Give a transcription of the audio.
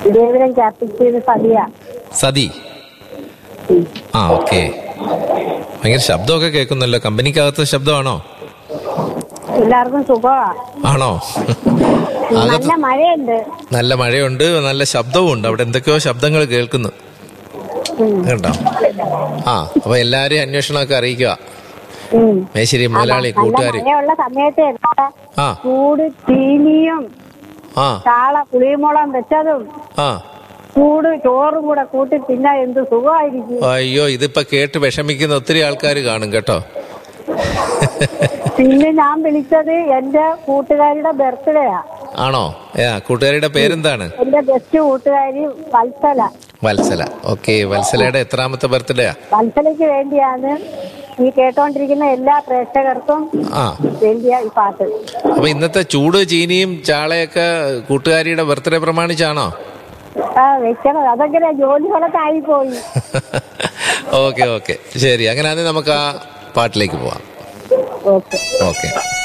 ദേവിരം ചാപ്പിച്ചത് സതിയ സതി ആ ഓക്കെ ഭയങ്കര ശബ്ദമൊക്കെ കേൾക്കുന്നല്ലോ കമ്പനിക്കകത്തെ ശബ്ദമാണോ എല്ലാവർക്കും സുഖമാ ആണോ നല്ല അകത്ത് മഴയുണ്ട് നല്ല മഴയുണ്ട് നല്ല ശബ്ദവും ഉണ്ട് അവിടെ എന്തൊക്കെയോ ശബ്ദങ്ങൾ കേൾക്കുന്നു ഉം. കേട്ടോ ആ അപ്പൊ എല്ലാരെയും അന്വേഷണമൊക്കെ അറിയിക്കുക ഉം. മേശ്ശേരി മുതലാളി നല്ല കൂട്ടുകാര് മഴയുള്ള സമയത്ത് എല്ലാ ആ ചൂട് ചീനിയും ആ ചാള പുളിമുളം വെച്ചതും ആ ചൂട് ചോറും കൂടെ കൂട്ടി തിന്നാ എന്ത് സുഖമായിരിക്കും അയ്യോ ഇതിപ്പോ കേട്ട് വിഷമിക്കുന്ന ഒത്തിരി ആൾക്കാർ കാണും കേട്ടോ പിന്നെ ഞാൻ വിളിച്ചത് എന്റെ കൂട്ടുകാരിയുടെ ബർത്ത്ഡേയാ ആണോ ഏ കൂട്ടുകാരിയുടെ പേരെന്താണ് എന്റെ ബെസ്റ്റ് കൂട്ടുകാരി വത്സല വത്സല ഓക്കെ വത്സലയുടെ എത്രാമത്തെ ബർത്ത്ഡേയാ വത്സലയ്ക്ക് വേണ്ടിയാണ് ഈ കേട്ടോണ്ടിരിക്കുന്ന എല്ലാ പ്രേക്ഷകർക്കും ആ വേണ്ടിയ ഈ പാട്ട് അപ്പൊ ഇന്നത്തെ ചൂട് ചീനിയും ചാളയൊക്കെ കൂട്ടുകാരിയുടെ ബർത്ത്ഡേ പ്രമാണിച്ചാണോ ആ വെക്കണം അതെങ്ങനെ ജോലി സ്ഥലത്തായി പോയി ഓക്കെ ഓക്കെ ശരി അങ്ങനെയാണെങ്കിൽ നമുക്ക് ആ പാട്ടിലേക്ക് പോവാം ഓക്കെ ഓക്കെ